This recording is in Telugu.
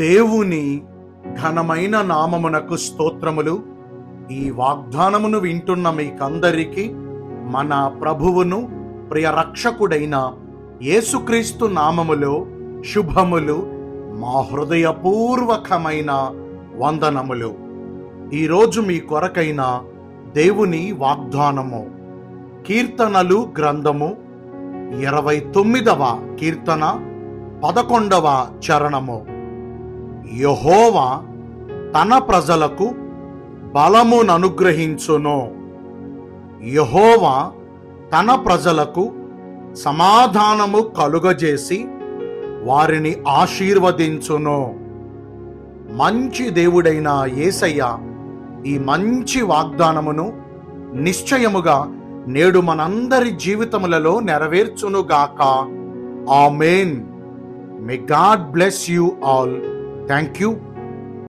దేవుని ఘనమైన నామమునకు స్తోత్రములు ఈ వాగ్దానమును వింటున్న మీకందరికీ మన ప్రభువును ప్రియ రక్షకుడైన యేసుక్రీస్తు నామములో శుభములు మా హృదయపూర్వకమైన వందనములు ఈరోజు మీ కొరకైన దేవుని వాగ్దానము కీర్తనలు గ్రంథము ఇరవై తొమ్మిదవ కీర్తన పదకొండవ చరణము యహోవా తన ప్రజలకు బలముననుగ్రహించును యహోవా తన ప్రజలకు సమాధానము కలుగజేసి వారిని ఆశీర్వదించును మంచి దేవుడైన యేసయ్య ఈ మంచి వాగ్దానమును నిశ్చయముగా నేడు మనందరి జీవితములలో నెరవేర్చునుగాక amen may God bless you all thank you